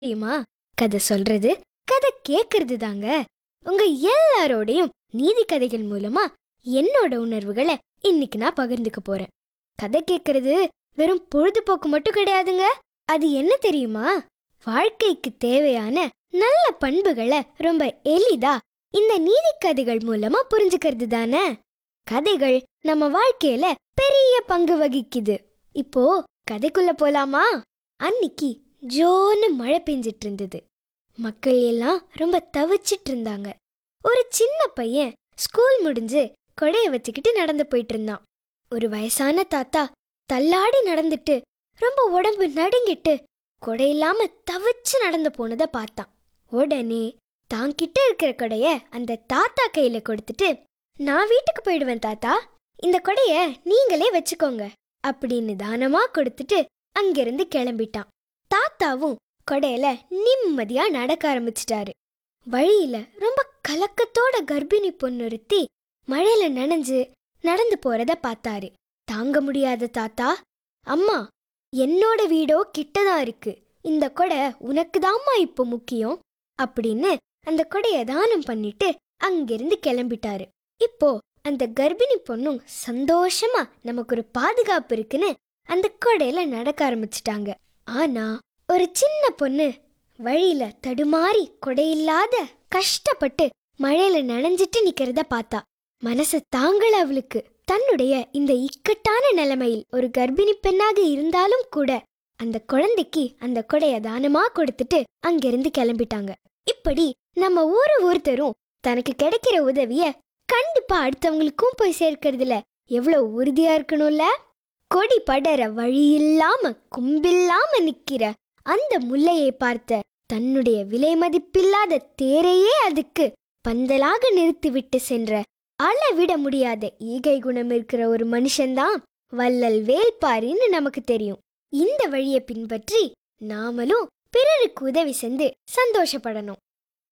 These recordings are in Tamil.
தெரியுமா கதை சொல்றது கதை கேக்குறது தாங்க உங்க எல்லாரோடையும் நீதி கதைகள் மூலமா என்னோட உணர்வுகளை இன்னைக்கு நான் பகிர்ந்துக்க போறேன் கதை கேக்குறது வெறும் பொழுதுபோக்கு மட்டும் கிடையாதுங்க அது என்ன தெரியுமா வாழ்க்கைக்கு தேவையான நல்ல பண்புகளை ரொம்ப எளிதா இந்த நீதி கதைகள் மூலமா புரிஞ்சுக்கிறது தானே கதைகள் நம்ம வாழ்க்கையில பெரிய பங்கு வகிக்குது இப்போ கதைக்குள்ள போலாமா அன்னிக்கு ஜோன்னு மழை பெஞ்சிட்டு இருந்தது மக்கள் எல்லாம் ரொம்ப தவிச்சிட்டு இருந்தாங்க ஒரு சின்ன பையன் ஸ்கூல் முடிஞ்சு கொடைய வச்சுக்கிட்டு நடந்து போயிட்டு இருந்தான் ஒரு வயசான தாத்தா தள்ளாடி நடந்துட்டு ரொம்ப உடம்பு நடுங்கிட்டு கொடை இல்லாம தவிச்சு நடந்து போனதை பார்த்தான் உடனே தான் கிட்ட இருக்கிற கொடைய அந்த தாத்தா கையில கொடுத்துட்டு நான் வீட்டுக்கு போயிடுவேன் தாத்தா இந்த கொடைய நீங்களே வச்சுக்கோங்க அப்படின்னு தானமா கொடுத்துட்டு அங்கிருந்து கிளம்பிட்டான் தாத்தாவும் கொடையில நிம்மதியா நடக்க ஆரம்பிச்சிட்டாரு வழியில ரொம்ப கலக்கத்தோட கர்ப்பிணி பொண்ணுறுத்தி மழையில நனைஞ்சு நடந்து போறத பார்த்தாரு தாங்க முடியாத தாத்தா அம்மா என்னோட வீடோ கிட்டதான் இருக்கு இந்த கொடை உனக்கு தாம்மா இப்போ முக்கியம் அப்படின்னு அந்த கொடைய தானம் பண்ணிட்டு அங்கிருந்து கிளம்பிட்டாரு இப்போ அந்த கர்ப்பிணி பொண்ணும் சந்தோஷமா நமக்கு ஒரு பாதுகாப்பு இருக்குன்னு அந்த கொடையில நடக்க ஆரம்பிச்சிட்டாங்க ஆனா ஒரு சின்ன பொண்ணு வழியில தடுமாறி கொடையில்லாத கஷ்டப்பட்டு மழையில நனைஞ்சிட்டு நிக்கிறத பார்த்தா மனசு தாங்கல அவளுக்கு தன்னுடைய இந்த இக்கட்டான நிலைமையில் ஒரு கர்ப்பிணி பெண்ணாக இருந்தாலும் கூட அந்த குழந்தைக்கு அந்த கொடைய தானமா கொடுத்துட்டு அங்கிருந்து கிளம்பிட்டாங்க இப்படி நம்ம ஊரு ஒருத்தரும் தனக்கு கிடைக்கிற உதவிய கண்டிப்பா அடுத்தவங்களுக்கும் போய் சேர்க்கறதுல எவ்வளவு உறுதியா இருக்கணும்ல கொடி படர வழி இல்லாம கும்பில்லாம நிக்கிற அந்த முல்லையை பார்த்த தன்னுடைய விலை மதிப்பில்லாத தேரையே அதுக்கு பந்தலாக நிறுத்திவிட்டு சென்ற அளவிட முடியாத ஈகை குணம் இருக்கிற ஒரு மனுஷன்தான் வள்ளல் வேல்பாரின்னு நமக்கு தெரியும் இந்த வழியை பின்பற்றி நாமளும் பிறருக்கு உதவி செஞ்சு சந்தோஷப்படணும்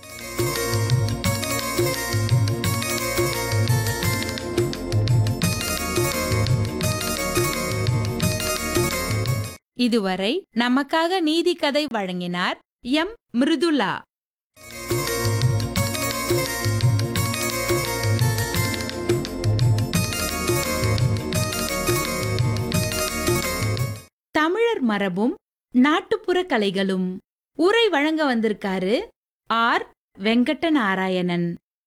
இதுவரை நமக்காக நீதி கதை வழங்கினார் எம் மிருதுலா தமிழர் மரபும் நாட்டுப்புற கலைகளும் உரை வழங்க வந்திருக்காரு ஆர் வெங்கட்ட நாராயணன்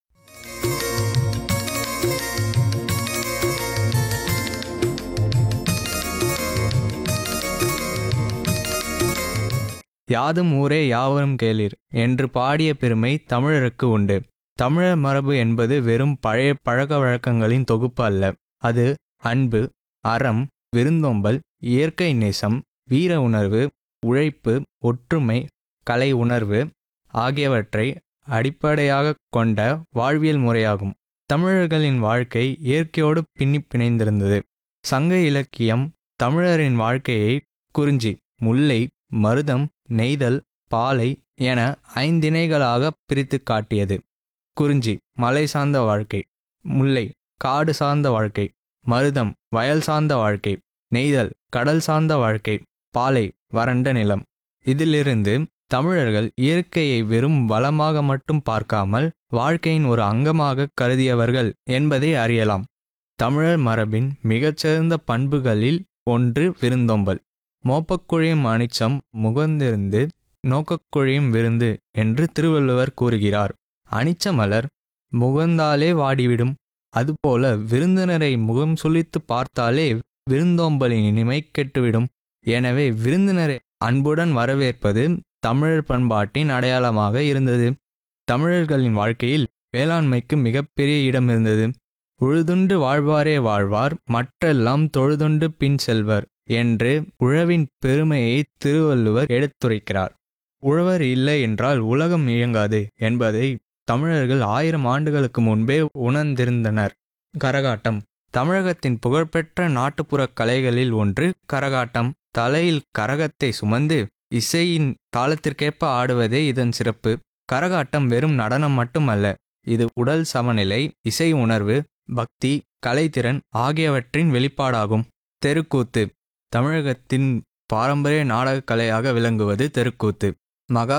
யாதும் ஊரே யாவரும் கேளீர் என்று பாடிய பெருமை தமிழருக்கு உண்டு தமிழர் மரபு என்பது வெறும் பழைய பழக்க வழக்கங்களின் தொகுப்பு அல்ல அது அன்பு அறம் விருந்தோம்பல் இயற்கை நேசம் வீர உணர்வு உழைப்பு ஒற்றுமை கலை உணர்வு ஆகியவற்றை அடிப்படையாக கொண்ட வாழ்வியல் முறையாகும் தமிழர்களின் வாழ்க்கை இயற்கையோடு பின்னி பிணைந்திருந்தது சங்க இலக்கியம் தமிழரின் வாழ்க்கையை குறிஞ்சி முல்லை மருதம் நெய்தல் பாலை என ஐந்திணைகளாக பிரித்து காட்டியது குறிஞ்சி மலை சார்ந்த வாழ்க்கை முல்லை காடு சார்ந்த வாழ்க்கை மருதம் வயல் சார்ந்த வாழ்க்கை நெய்தல் கடல் சார்ந்த வாழ்க்கை பாலை வறண்ட நிலம் இதிலிருந்து தமிழர்கள் இயற்கையை வெறும் வளமாக மட்டும் பார்க்காமல் வாழ்க்கையின் ஒரு அங்கமாக கருதியவர்கள் என்பதை அறியலாம் தமிழர் மரபின் மிகச்சிறந்த பண்புகளில் ஒன்று விருந்தோம்பல் மோப்பக்குழியும் அனிச்சம் முகந்திருந்து நோக்கக்குழியும் விருந்து என்று திருவள்ளுவர் கூறுகிறார் அனிச்ச மலர் முகந்தாலே வாடிவிடும் அதுபோல விருந்தினரை முகம் சுளித்து பார்த்தாலே விருந்தோம்பலின் இனிமை கெட்டுவிடும் எனவே விருந்தினரை அன்புடன் வரவேற்பது தமிழர் பண்பாட்டின் அடையாளமாக இருந்தது தமிழர்களின் வாழ்க்கையில் வேளாண்மைக்கு மிகப்பெரிய இடம் இருந்தது உழுதுண்டு வாழ்வாரே வாழ்வார் மற்றெல்லாம் தொழுதுண்டு பின் செல்வர் என்று உழவின் பெருமையை திருவள்ளுவர் எடுத்துரைக்கிறார் உழவர் இல்லை என்றால் உலகம் இயங்காது என்பதை தமிழர்கள் ஆயிரம் ஆண்டுகளுக்கு முன்பே உணர்ந்திருந்தனர் கரகாட்டம் தமிழகத்தின் புகழ்பெற்ற நாட்டுப்புற கலைகளில் ஒன்று கரகாட்டம் தலையில் கரகத்தை சுமந்து இசையின் தாளத்திற்கேற்ப ஆடுவதே இதன் சிறப்பு கரகாட்டம் வெறும் நடனம் மட்டுமல்ல இது உடல் சமநிலை இசை உணர்வு பக்தி கலைத்திறன் ஆகியவற்றின் வெளிப்பாடாகும் தெருக்கூத்து தமிழகத்தின் பாரம்பரிய நாடகக் கலையாக விளங்குவது தெருக்கூத்து மகா